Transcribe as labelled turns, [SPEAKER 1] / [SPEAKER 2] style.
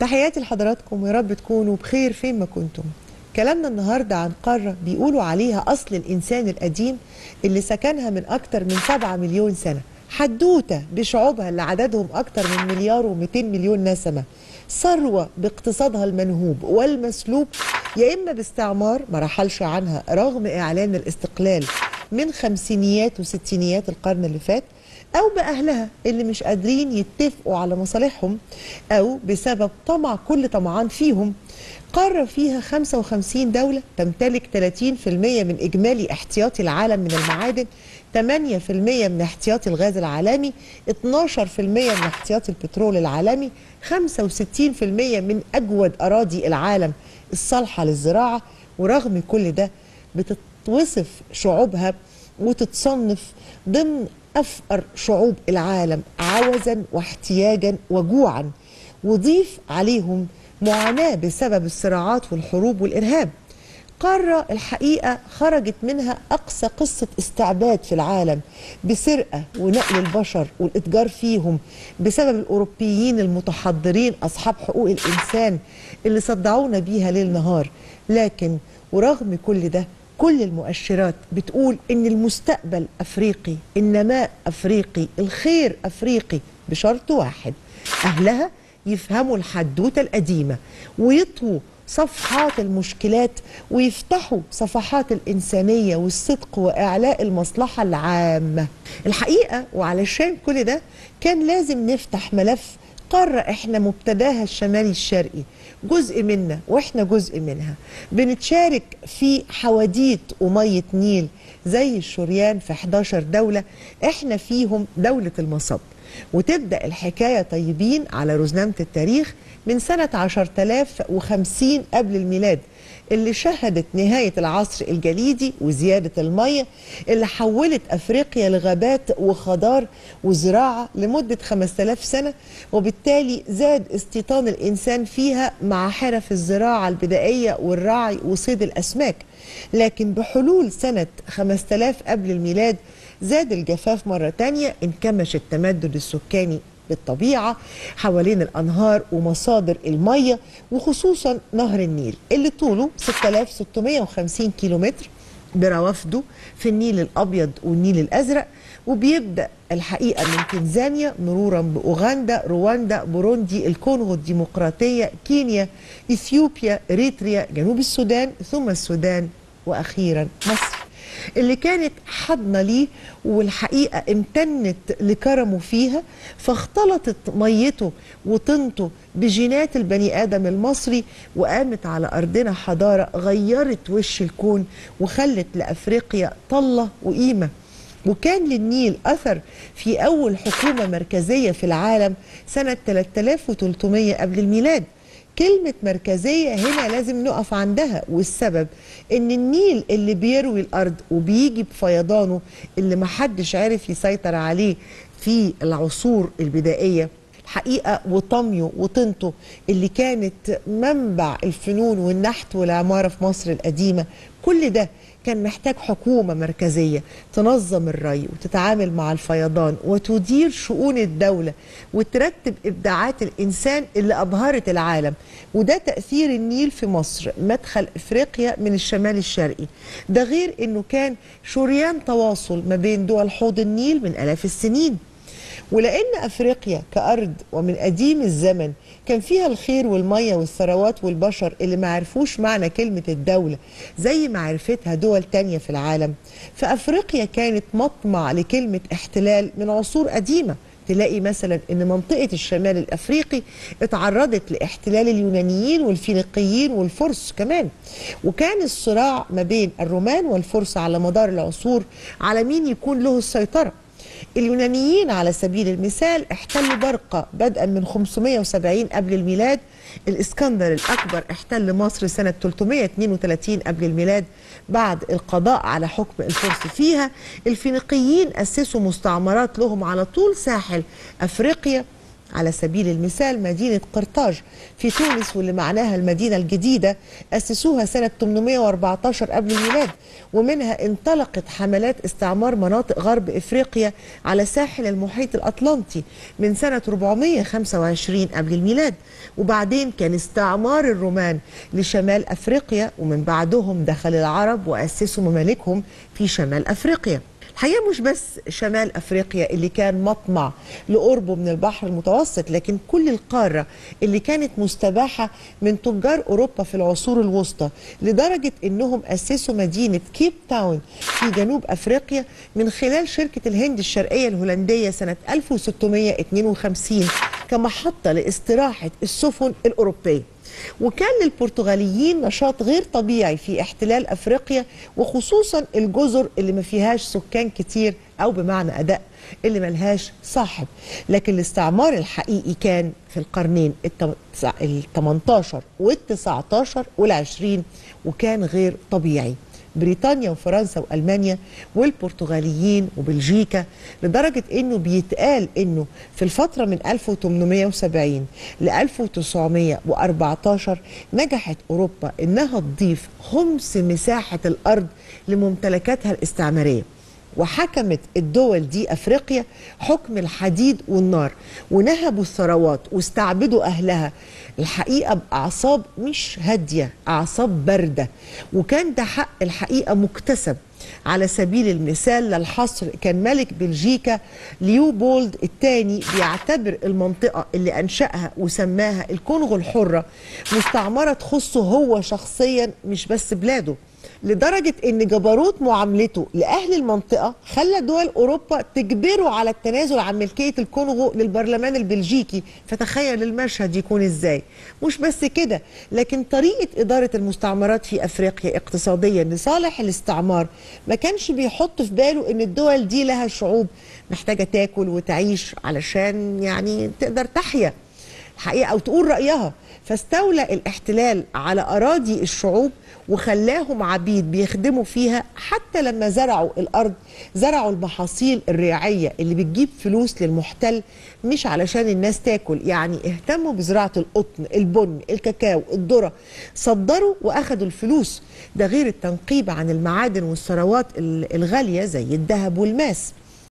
[SPEAKER 1] تحياتي لحضراتكم ويا رب تكونوا بخير فين ما كنتم كلامنا النهاردة عن قارة بيقولوا عليها أصل الإنسان القديم اللي سكنها من أكتر من 7 مليون سنة حدوتة بشعوبها اللي عددهم أكتر من مليار و200 مليون نسمة ثروة باقتصادها المنهوب والمسلوب يا إما باستعمار ما رحلش عنها رغم إعلان الاستقلال من خمسينيات وستينيات القرن اللي فات أو بأهلها اللي مش قادرين يتفقوا على مصالحهم أو بسبب طمع كل طمعان فيهم قارة فيها 55 دولة تمتلك 30% من إجمالي احتياطي العالم من المعادن 8% من احتياطي الغاز العالمي 12% من احتياطي البترول العالمي 65% من أجود أراضي العالم الصالحة للزراعة ورغم كل ده بتتوصف شعوبها وتتصنف ضمن أفقر شعوب العالم عوزا واحتياجا وجوعا وضيف عليهم معاناة بسبب الصراعات والحروب والإرهاب قارة الحقيقة خرجت منها أقصى قصة استعباد في العالم بسرقة ونقل البشر والإتجار فيهم بسبب الأوروبيين المتحضرين أصحاب حقوق الإنسان اللي صدعونا بيها ليل نهار لكن ورغم كل ده كل المؤشرات بتقول ان المستقبل افريقي النماء افريقي الخير افريقي بشرط واحد اهلها يفهموا الحدوته القديمه ويطووا صفحات المشكلات ويفتحوا صفحات الإنسانية والصدق وإعلاء المصلحة العامة الحقيقة وعلشان كل ده كان لازم نفتح ملف قارة احنا مبتداها الشمالي الشرقي جزء منا واحنا جزء منها بنتشارك في حواديت ومية نيل زي الشريان في 11 دولة احنا فيهم دولة المصب وتبدأ الحكاية طيبين على رزنامة التاريخ من سنة 10050 قبل الميلاد اللي شهدت نهاية العصر الجليدي وزيادة المية اللي حولت أفريقيا لغابات وخضار وزراعة لمدة 5000 سنة وبالتالي زاد استيطان الإنسان فيها مع حرف الزراعة البدائية والرعي وصيد الأسماك لكن بحلول سنة 5000 قبل الميلاد زاد الجفاف مرة تانية انكمش التمدد السكاني بالطبيعة حوالين الأنهار ومصادر المية وخصوصا نهر النيل اللي طوله 6650 كيلومتر بروافده في النيل الأبيض والنيل الأزرق وبيبدأ الحقيقة من تنزانيا مرورا بأوغندا رواندا بوروندي الكونغو الديمقراطية كينيا إثيوبيا إريتريا جنوب السودان ثم السودان وأخيرا مصر اللي كانت حضنة ليه والحقيقة امتنت لكرمه فيها فاختلطت ميته وطينته بجينات البني آدم المصري وقامت على أرضنا حضارة غيرت وش الكون وخلت لأفريقيا طلة وقيمة وكان للنيل أثر في أول حكومة مركزية في العالم سنة 3300 قبل الميلاد كلمة مركزية هنا لازم نقف عندها والسبب ان النيل اللي بيروي الارض وبيجي بفيضانه اللي محدش عارف يسيطر عليه في العصور البدائية الحقيقة وطميه وطنته اللي كانت منبع الفنون والنحت والعمارة في مصر القديمة كل ده كان محتاج حكومة مركزية تنظم الري وتتعامل مع الفيضان وتدير شؤون الدولة وترتب إبداعات الإنسان اللي أبهرت العالم وده تأثير النيل في مصر مدخل إفريقيا من الشمال الشرقي ده غير أنه كان شريان تواصل ما بين دول حوض النيل من ألاف السنين ولأن أفريقيا كأرض ومن قديم الزمن كان فيها الخير والمية والثروات والبشر اللي ما عرفوش معنى كلمة الدولة زي ما عرفتها دول تانية في العالم فأفريقيا كانت مطمع لكلمة احتلال من عصور قديمة تلاقي مثلا ان منطقه الشمال الافريقي اتعرضت لاحتلال اليونانيين والفينيقيين والفرس كمان وكان الصراع ما بين الرومان والفرس على مدار العصور على مين يكون له السيطره اليونانيين على سبيل المثال احتلوا برقة بدءا من 570 قبل الميلاد الإسكندر الأكبر احتل مصر سنة 332 قبل الميلاد بعد القضاء على حكم الفرس فيها الفينيقيين أسسوا مستعمرات لهم على طول ساحل أفريقيا على سبيل المثال مدينة قرطاج في تونس واللي معناها المدينة الجديدة أسسوها سنة 814 قبل الميلاد ومنها انطلقت حملات استعمار مناطق غرب إفريقيا على ساحل المحيط الأطلنطي من سنة 425 قبل الميلاد وبعدين كان استعمار الرومان لشمال أفريقيا ومن بعدهم دخل العرب وأسسوا ممالكهم في شمال أفريقيا الحقيقه مش بس شمال افريقيا اللي كان مطمع لقربه من البحر المتوسط لكن كل القاره اللي كانت مستباحه من تجار اوروبا في العصور الوسطى لدرجه انهم اسسوا مدينه كيب تاون في جنوب افريقيا من خلال شركه الهند الشرقيه الهولنديه سنه 1652 كمحطه لاستراحه السفن الاوروبيه وكان للبرتغاليين نشاط غير طبيعي في احتلال افريقيا وخصوصا الجزر اللي ما فيهاش سكان كتير او بمعنى ادق اللي ملهاش صاحب لكن الاستعمار الحقيقي كان في القرنين ال 18 وال 19 وال 20 وكان غير طبيعي بريطانيا وفرنسا والمانيا والبرتغاليين وبلجيكا لدرجه انه بيتقال انه في الفتره من 1870 ل 1914 نجحت اوروبا انها تضيف خمس مساحه الارض لممتلكاتها الاستعماريه وحكمت الدول دي افريقيا حكم الحديد والنار ونهبوا الثروات واستعبدوا اهلها الحقيقه باعصاب مش هاديه اعصاب بارده وكان ده حق الحقيقه مكتسب على سبيل المثال للحصر كان ملك بلجيكا ليوبولد الثاني بيعتبر المنطقة اللي أنشأها وسماها الكونغو الحرة مستعمرة تخصه هو شخصيا مش بس بلاده لدرجة ان جبروت معاملته لأهل المنطقة خلى دول أوروبا تجبره على التنازل عن ملكية الكونغو للبرلمان البلجيكي فتخيل المشهد يكون ازاي مش بس كده لكن طريقة إدارة المستعمرات في أفريقيا اقتصاديا لصالح الاستعمار ما كانش بيحط في باله ان الدول دي لها شعوب محتاجة تاكل وتعيش علشان يعني تقدر تحيا الحقيقة أو تقول رأيها فاستولى الاحتلال على أراضي الشعوب وخلاهم عبيد بيخدموا فيها حتى لما زرعوا الأرض زرعوا المحاصيل الريعية اللي بتجيب فلوس للمحتل مش علشان الناس تاكل يعني اهتموا بزراعة القطن البن الكاكاو الذرة صدروا وأخدوا الفلوس ده غير التنقيب عن المعادن والثروات الغالية زي الذهب والماس